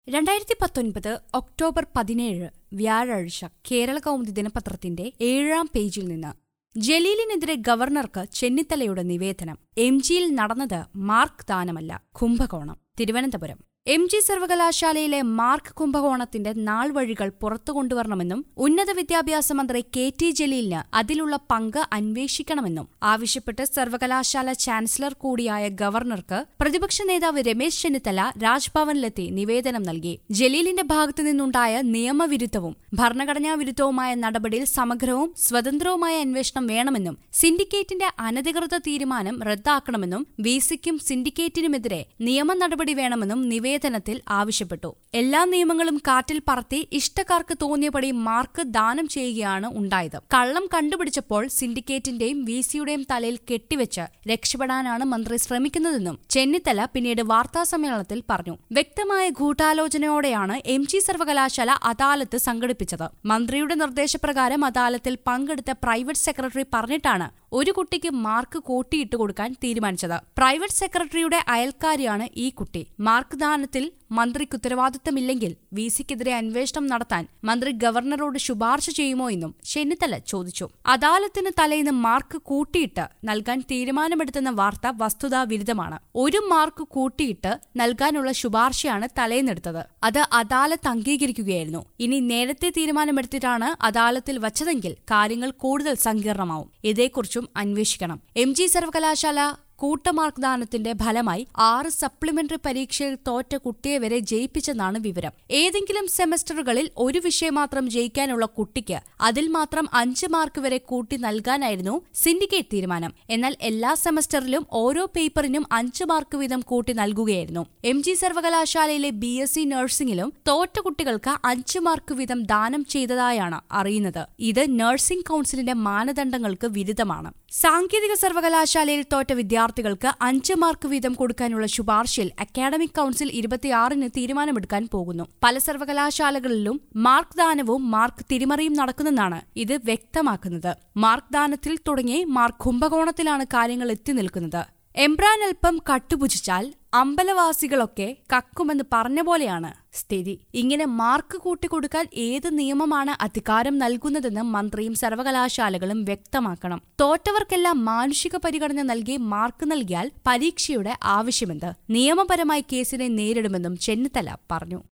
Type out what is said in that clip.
രണ്ടായിരത്തി പത്തൊൻപത് ഒക്ടോബർ പതിനേഴ് വ്യാഴാഴ്ച കേരള കൗമുദി ദിനപത്രത്തിന്റെ ഏഴാം പേജിൽ നിന്ന് ജലീലിനെതിരെ ഗവർണർക്ക് ചെന്നിത്തലയുടെ നിവേദനം എം ജിയിൽ നടന്നത് മാർക്ക് ദാനമല്ല കുംഭകോണം തിരുവനന്തപുരം എം ജി സർവകലാശാലയിലെ മാർക്ക് കുംഭകോണത്തിന്റെ നാൾ വഴികൾ പുറത്തു കൊണ്ടുവരണമെന്നും ഉന്നത വിദ്യാഭ്യാസ മന്ത്രി കെ ടി ജലീലിന് അതിലുള്ള പങ്ക് അന്വേഷിക്കണമെന്നും ആവശ്യപ്പെട്ട് സർവകലാശാല ചാൻസലർ കൂടിയായ ഗവർണർക്ക് പ്രതിപക്ഷ നേതാവ് രമേശ് ചെന്നിത്തല രാജ്ഭവനിലെത്തി നിവേദനം നൽകി ജലീലിന്റെ ഭാഗത്തു നിന്നുണ്ടായ നിയമവിരുദ്ധവും ഭരണഘടനാ വിരുദ്ധവുമായ നടപടിയിൽ സമഗ്രവും സ്വതന്ത്രവുമായ അന്വേഷണം വേണമെന്നും സിൻഡിക്കേറ്റിന്റെ അനധികൃത തീരുമാനം റദ്ദാക്കണമെന്നും വിസിക്കും സിൻഡിക്കേറ്റിനുമെതിരെ നിയമ നടപടി വേണമെന്നും നിവേദനത്തിൽ ആവശ്യപ്പെട്ടു എല്ലാ നിയമങ്ങളും കാറ്റിൽ പറത്തി ഇഷ്ടക്കാർക്ക് തോന്നിയപടി മാർക്ക് ദാനം ചെയ്യുകയാണ് ഉണ്ടായത് കള്ളം കണ്ടുപിടിച്ചപ്പോൾ സിൻഡിക്കേറ്റിന്റെയും വിസിയുടെയും തലയിൽ കെട്ടിവെച്ച് രക്ഷപ്പെടാനാണ് മന്ത്രി ശ്രമിക്കുന്നതെന്നും ചെന്നിത്തല പിന്നീട് വാർത്താസമ്മേളനത്തിൽ പറഞ്ഞു വ്യക്തമായ ഗൂഢാലോചനയോടെയാണ് എം ജി സർവകലാശാല അദാലത്ത് സംഘടിപ്പിച്ചത് മന്ത്രിയുടെ നിർദ്ദേശപ്രകാരം അദാലത്തിൽ പങ്കെടുത്ത പ്രൈവറ്റ് സെക്രട്ടറി പറഞ്ഞിട്ടാണ് ഒരു കുട്ടിക്ക് മാർക്ക് കൂട്ടിയിട്ട് കൊടുക്കാൻ തീരുമാനിച്ചത് പ്രൈവറ്റ് സെക്രട്ടറിയുടെ അയൽക്കാരിയാണ് ഈ കുട്ടി മാർക്ക് ദാനത്തിൽ മന്ത്രിക്ക് ഉത്തരവാദിത്തമില്ലെങ്കിൽ വി സിക്കെതിരെ അന്വേഷണം നടത്താൻ മന്ത്രി ഗവർണറോട് ശുപാർശ ചെയ്യുമോ എന്നും ചെന്നിത്തല ചോദിച്ചു അദാലത്തിന് തലേന്ന് മാർക്ക് കൂട്ടിയിട്ട് നൽകാൻ തീരുമാനമെടുത്തെന്ന വാർത്ത വസ്തുതാവിരുദ്ധമാണ് ഒരു മാർക്ക് കൂട്ടിയിട്ട് നൽകാനുള്ള ശുപാർശയാണ് തലേന്നെടുത്തത് അത് അദാലത്ത് അംഗീകരിക്കുകയായിരുന്നു ഇനി നേരത്തെ തീരുമാനമെടുത്തിട്ടാണ് അദാലത്തിൽ വച്ചതെങ്കിൽ കാര്യങ്ങൾ കൂടുതൽ സങ്കീർണമാവും ഇതേക്കുറിച്ചും അന്വേഷിക്കണം എം ജി സർവകലാശാല കൂട്ടമാർക്ക് ദാനത്തിന്റെ ഫലമായി ആറ് സപ്ലിമെന്ററി പരീക്ഷയിൽ തോറ്റ കുട്ടിയെ വരെ ജയിപ്പിച്ചെന്നാണ് വിവരം ഏതെങ്കിലും സെമസ്റ്ററുകളിൽ ഒരു വിഷയം മാത്രം ജയിക്കാനുള്ള കുട്ടിക്ക് അതിൽ മാത്രം അഞ്ച് മാർക്ക് വരെ കൂട്ടി നൽകാനായിരുന്നു സിൻഡിക്കേറ്റ് തീരുമാനം എന്നാൽ എല്ലാ സെമസ്റ്ററിലും ഓരോ പേപ്പറിനും അഞ്ച് മാർക്ക് വീതം കൂട്ടി നൽകുകയായിരുന്നു എം ജി സർവകലാശാലയിലെ ബി എസ് സി നഴ്സിംഗിലും തോറ്റ കുട്ടികൾക്ക് അഞ്ച് മാർക്ക് വീതം ദാനം ചെയ്തതായാണ് അറിയുന്നത് ഇത് നഴ്സിംഗ് കൌൺസിലിന്റെ മാനദണ്ഡങ്ങൾക്ക് വിരുദ്ധമാണ് സാങ്കേതിക സർവകലാശാലയിൽ തോറ്റ വിദ്യാർത്ഥികൾക്ക് അഞ്ച് മാർക്ക് വീതം കൊടുക്കാനുള്ള ശുപാർശയിൽ അക്കാഡമിക് കൌൺസിൽ ഇരുപത്തിയാറിന് തീരുമാനമെടുക്കാൻ പോകുന്നു പല സർവകലാശാലകളിലും മാർക്ക് ദാനവും മാർക്ക് തിരിമറിയും നടക്കുന്നെന്നാണ് ഇത് വ്യക്തമാക്കുന്നത് മാർക്ക് ദാനത്തിൽ തുടങ്ങി മാർക്ക് കുംഭകോണത്തിലാണ് കാര്യങ്ങൾ എത്തി നിൽക്കുന്നത് എംബ്രാൻ അല്പം കട്ടുപുജിച്ചാൽ അമ്പലവാസികളൊക്കെ കക്കുമെന്ന് പറഞ്ഞ പോലെയാണ് സ്ഥിതി ഇങ്ങനെ മാർക്ക് കൂട്ടിക്കൊടുക്കാൻ ഏത് നിയമമാണ് അധികാരം നൽകുന്നതെന്ന് മന്ത്രിയും സർവകലാശാലകളും വ്യക്തമാക്കണം തോറ്റവർക്കെല്ലാം മാനുഷിക പരിഗണന നൽകി മാർക്ക് നൽകിയാൽ പരീക്ഷയുടെ ആവശ്യമെന്ത് നിയമപരമായി കേസിനെ നേരിടുമെന്നും ചെന്നിത്തല പറഞ്ഞു